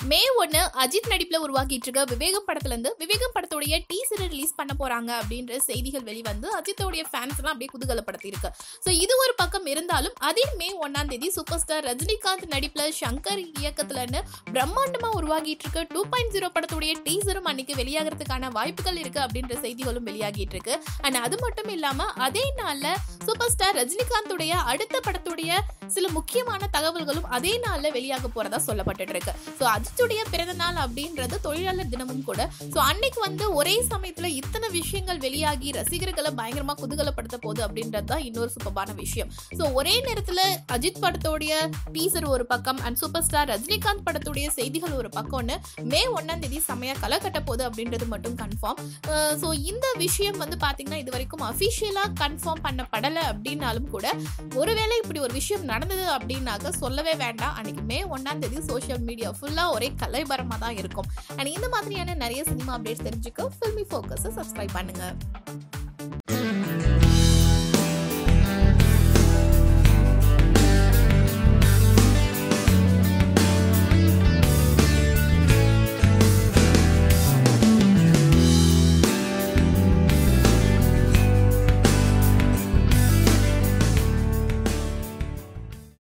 மே ஒன்று அஜித் நடிப்பில் உருவாக்கிட்டு இருக்க விவேகம் படத்துலேருந்து விவேகம் படத்துடைய டீசரை ரிலீஸ் பண்ண போகிறாங்க அப்படின்ற செய்திகள் வெளிவந்து அஜித்தோடைய ஃபேன்ஸ் எல்லாம் அப்படியே குதூகலப்படுத்தி இருக்கு ஸோ இது ஒரு பக்கம் இருந்தாலும் அதே மே ஒன்றாம் தேதி சூப்பர் ஸ்டார் ரஜினிகாந்த் நடிப்பில் சங்கர் இயக்கத்துலன்னு பிரம்மாண்டமாக உருவாகிட்டு இருக்க டூ பாயிண்ட் ஜீரோ படத்துடைய டீசரும் அன்னைக்கு வெளியாகிறதுக்கான வாய்ப்புகள் இருக்கு அப்படின்ற செய்திகளும் வெளியாகிட்டு இருக்கு அண்ட் அது மட்டும் இல்லாமல் அதே நாளில் சூப்பர் ஸ்டார் ரஜினிகாந்துடைய அடுத்த படத்துடைய சில முக்கியமான தகவல்களும் அதே நாளில் வெளியாக போறதா சொல்லப்பட்டுட்டு இருக்கு ஸோ அஜித்துடைய பிறந்த நாள் அப்படின்றது தொழிலாளர் தினமும் கூட ஸோ அன்னைக்கு வந்து ஒரே சமயத்துல இத்தனை விஷயங்கள் வெளியாகி ரசிகர்களை பயங்கரமா குதூகலப்படுத்த போகுது அப்படின்றது தான் இன்னொரு சூப்பரான விஷயம் ஸோ ஒரே நேரத்துல அஜித் படத்தோடைய டீசர் ஒரு பக்கம் அண்ட் சூப்பர் ஸ்டார் ரஜினிகாந்த் படத்துடைய செய்திகள் ஒரு பக்கம்னு மே ஒன்னாம் தேதி செமையா களை கட்ட போகுது அப்படின்றது மட்டும் கன்ஃபார்ம் ஸோ இந்த விஷயம் வந்து பாத்தீங்கன்னா இது வரைக்கும் அஃபிஷியலா கன்ஃபார்ம் பண்ணப்படலை அப்படின்னாலும் கூட ஒருவேளை இப்படி ஒரு விஷயம் நடந்தது அப்படின்னாக்க சொல்லவே வேண்டாம் அன்னைக்கு மே ஒன்னாம் தேதி சோஷியல் மீடியா ஃபுல்லா ஒரே கலைபரமா தான் இருக்கும் அண்ட் இந்த மாதிரியான நிறைய சினிமா அப்டேட்ஸ் தெரிஞ்சுக்க ஃபில்மி ஃபோக்கஸை சப்ஸ்கிரைப் பண்ணுங்க